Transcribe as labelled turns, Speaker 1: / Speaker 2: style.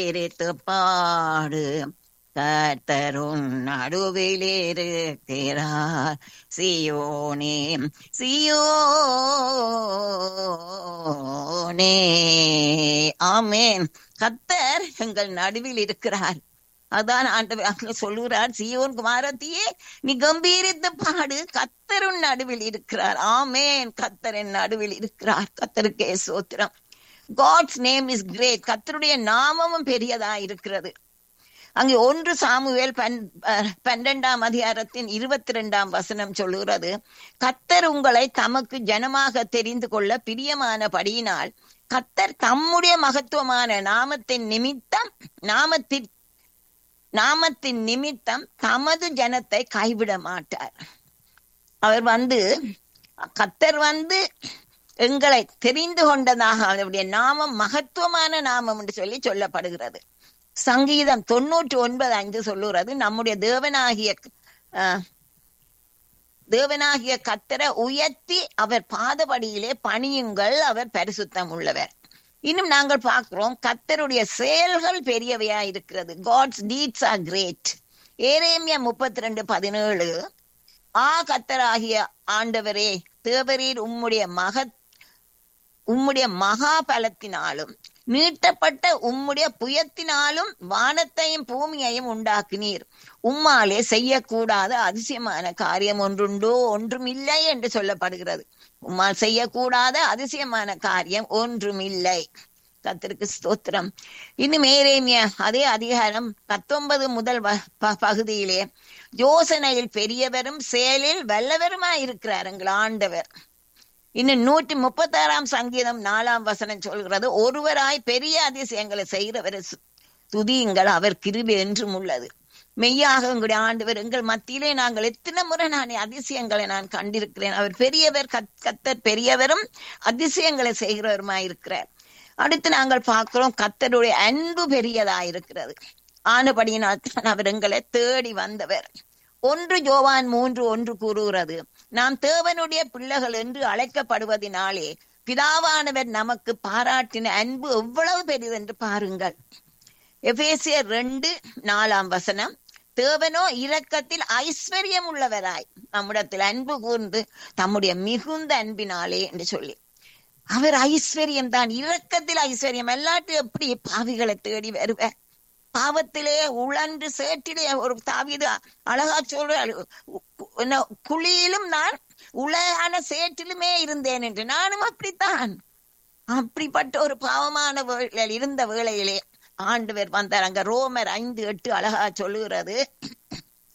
Speaker 1: எரித்து பாடு கர்த்தரும் நடுவில் இருக்கிறார் சியோனே சியோனே ஆமேன் கர்த்தர் எங்கள் நடுவில் இருக்கிறார் அதான் ஆண்டவர் அங்க சொல்லுகிறார் சியோன் குமாரத்தியே நீ கம்பீரித்து பாடு கத்தரும் நடுவில் இருக்கிறார் ஆமேன் கத்தரின் நடுவில் இருக்கிறார் கத்தருக்கே சோத்திரம் காட்ஸ் நேம் இஸ் கிரேட் கத்தருடைய நாமமும் பெரியதா இருக்கிறது அங்கே ஒன்று சாமுவேல் பன்னிரெண்டாம் அதிகாரத்தின் இருபத்தி ரெண்டாம் வசனம் சொல்லுகிறது கத்தர் உங்களை தமக்கு ஜனமாக தெரிந்து கொள்ள பிரியமானபடியினால் கத்தர் தம்முடைய மகத்துவமான நாமத்தின் நிமித்தம் நாமத்தின் நாமத்தின் நிமித்தம் தமது ஜனத்தை கைவிட மாட்டார் அவர் வந்து கத்தர் வந்து எங்களை தெரிந்து கொண்டதாக அவருடைய நாமம் மகத்துவமான நாமம் என்று சொல்லி சொல்லப்படுகிறது சங்கீதம் தொண்ணூற்றி ஒன்பது அஞ்சு சொல்லுகிறது நம்முடைய தேவனாகிய தேவனாகிய கத்தரை உயர்த்தி அவர் பாதபடியிலே பணியுங்கள் அவர் பரிசுத்தம் உள்ளவர் இன்னும் நாங்கள் பார்க்கிறோம் கத்தருடைய செயல்கள் பெரியவையா இருக்கிறது காட்ஸ் டீட்ஸ் ஆர் கிரேட் ஏரேமியா முப்பத்தி ரெண்டு பதினேழு ஆ கத்தராகிய ஆண்டவரே தேவரீர் உம்முடைய மகத் உம்முடைய மகா பலத்தினாலும் நீட்டப்பட்ட உம்முடைய புயத்தினாலும் வானத்தையும் பூமியையும் உண்டாக்கினீர் உம்மாலே செய்யக்கூடாத அதிசயமான காரியம் ஒன்றுண்டோ ஒன்றும் இல்லை என்று சொல்லப்படுகிறது உம்மால் செய்யக்கூடாத அதிசயமான காரியம் ஒன்றும் இல்லை கத்திற்கு ஸ்தோத்திரம் இன்னும் ஏரேமிய அதே அதிகாரம் பத்தொன்பது முதல் பகுதியிலே யோசனையில் பெரியவரும் செயலில் வல்லவருமாய் இருக்கிறார் எங்கள் ஆண்டவர் இன்னும் நூற்றி முப்பத்தி ஆறாம் சங்கீதம் நாலாம் வசனம் சொல்கிறது ஒருவராய் பெரிய அதிசயங்களை செய்கிறவர் துதியுங்கள் அவர் கிருபி என்றும் உள்ளது மெய்யாக எங்களுடைய ஆண்டவர் எங்கள் மத்தியிலே நாங்கள் எத்தனை முறை நான் அதிசயங்களை நான் கண்டிருக்கிறேன் அவர் பெரியவர் கத்தர் பெரியவரும் அதிசயங்களை செய்கிறவருமாய் இருக்கிறார் அடுத்து நாங்கள் பார்க்கிறோம் கத்தருடைய அன்பு பெரியதா இருக்கிறது ஆனபடியினால் தான் அவர் எங்களை தேடி வந்தவர் ஒன்று ஜோவான் மூன்று ஒன்று கூறுகிறது நாம் தேவனுடைய பிள்ளைகள் என்று அழைக்கப்படுவதனாலே பிதாவானவர் நமக்கு பாராட்டின அன்பு எவ்வளவு பெரியது என்று பாருங்கள் எபேசியர் ரெண்டு நாலாம் வசனம் தேவனோ இரக்கத்தில் ஐஸ்வர்யம் உள்ளவராய் நம்மிடத்தில் அன்பு கூர்ந்து தம்முடைய மிகுந்த அன்பினாலே என்று சொல்லி அவர் ஐஸ்வர்யம் தான் இரக்கத்தில் ஐஸ்வர்யம் எல்லாட்டும் எப்படி பாவிகளை தேடி வருவார் பாவத்திலே உழன்று சேற்றிலே ஒரு தாவிது அழகா சொல்ற குழியிலும் நான் உலகான சேற்றிலுமே இருந்தேன் என்று நானும் அப்படித்தான் அப்படிப்பட்ட ஒரு பாவமான வேளையில் இருந்த வேளையிலே ஆண்டவர் வந்தார் அங்க ரோமர் ஐந்து எட்டு அழகா சொல்லுகிறது